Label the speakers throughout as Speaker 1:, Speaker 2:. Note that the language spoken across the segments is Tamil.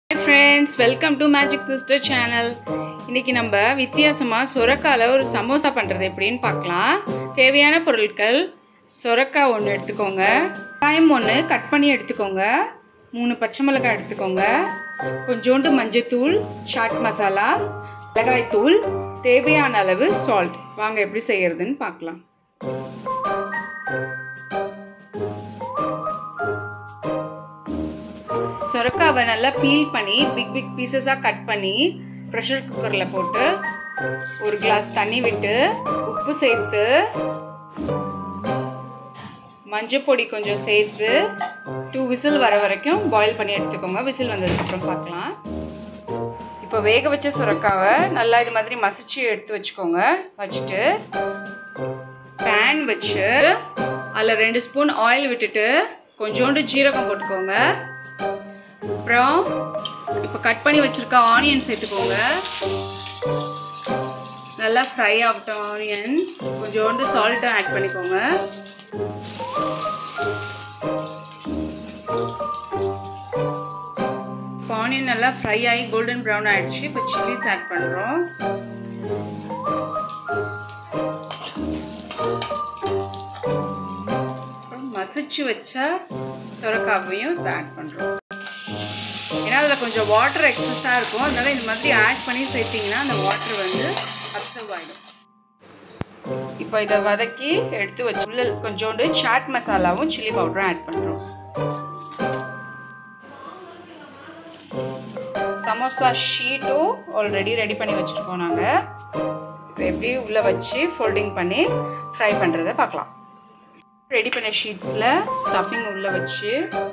Speaker 1: friends welcome to magic sister channel இன்னைக்கு நம்ம வித்தியாசமாக சொரக்கால ஒரு சமோசா பண்ணுறது எப்படின்னு பார்க்கலாம் தேவையான பொருட்கள் சொரக்காய் ஒன்று எடுத்துக்கோங்க வெங்காயம் ஒன்று கட் பண்ணி எடுத்துக்கோங்க மூணு பச்சை மிளகாய் எடுத்துக்கோங்க கொஞ்சோண்டு மஞ்சத்தூள் சாட் மசாலா மிளகாய்த்தூள் தேவையான அளவு சால்ட் வாங்க எப்படி செய்யறதுன்னு பார்க்கலாம் சொரக்காவை நல்லா பீல் பண்ணி பிக் பிக் பீசஸாக கட் பண்ணி ப்ரெஷர் குக்கரில் போட்டு ஒரு கிளாஸ் தண்ணி விட்டு உப்பு சேர்த்து மஞ்சள் பொடி கொஞ்சம் சேர்த்து டூ விசில் வர வரைக்கும் பாயில் பண்ணி எடுத்துக்கோங்க விசில் வந்ததுக்கப்புறம் பார்க்கலாம் இப்போ வேக வச்ச சுரக்காவை நல்லா இது மாதிரி மசிச்சு எடுத்து வச்சுக்கோங்க வச்சுட்டு பேன் வச்சு அதில் ரெண்டு ஸ்பூன் ஆயில் விட்டுட்டு கொஞ்சோண்டு ஜீரகம் போட்டுக்கோங்க அப்புறம் இப்போ கட் பண்ணி வச்சுருக்க ஆனியன் சேர்த்துக்கோங்க நல்லா ஃப்ரை ஆகட்டும் ஆனியன் கொஞ்சோண்டு சால்ட்டும் ஆட் பண்ணிக்கோங்க இப்போ ஆனியன் நல்லா ஃப்ரை ஆகி கோல்டன் ப்ரௌன் ஆயிடுச்சு இப்போ சில்லிஸ் ஆட் பண்ணுறோம் மசிச்சு வச்ச சுரக்காவையும் இப்போ ஆட் பண்ணுறோம் ஏன்னா அதில் கொஞ்சம் வாட்டர் எக்ஸஸாக இருக்கும் அதனால இந்த மாதிரி ஆட் பண்ணி சேர்த்திங்கன்னா அந்த வாட்டர் வந்து அப்சர்வ் ஆகிடும் இப்போ இதை வதக்கி எடுத்து வச்சு உள்ள கொஞ்சோண்டு சாட் மசாலாவும் சில்லி பவுடரும் ஆட் பண்ணுறோம் சமோசா ஷீட்டும் ஆல்ரெடி ரெடி பண்ணி வச்சுருக்கோம் நாங்கள் இப்போ எப்படி உள்ளே வச்சு ஃபோல்டிங் பண்ணி ஃப்ரை பண்ணுறதை பார்க்கலாம் ரெடி பண்ண ஷீட்ஸில் ஸ்டஃபிங் உள்ளே வச்சு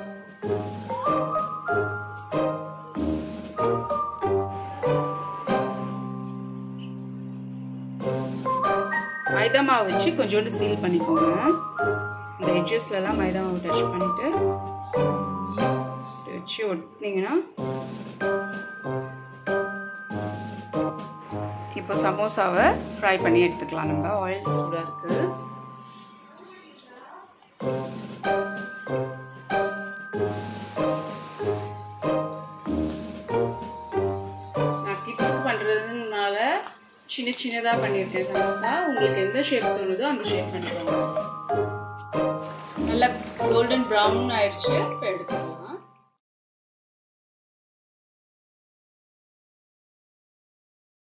Speaker 1: மைதா மாவு வச்சு கொஞ்சோண்டு சீல் பண்ணிக்கோங்க இந்த எட்ஜஸ்லலாம் மைதா மாவு டச் பண்ணிவிட்டு வச்சு ஒட்டினீங்கன்னா இப்போ சமோசாவை ஃப்ரை பண்ணி எடுத்துக்கலாம் நம்ம ஆயில் சூடாக இருக்குது நான் கிட்ஸுக்கு பண்ணுறதுனால சின்ன சின்னதாக பண்ணியிருக்கேன் சமோசா உங்களுக்கு எந்த ஷேப் தோணுதோ அந்த ஷேப் பண்ணிக்கோங்க நல்லா கோல்டன் ப்ரௌன் ஆயிடுச்சு இப்போ எடுத்து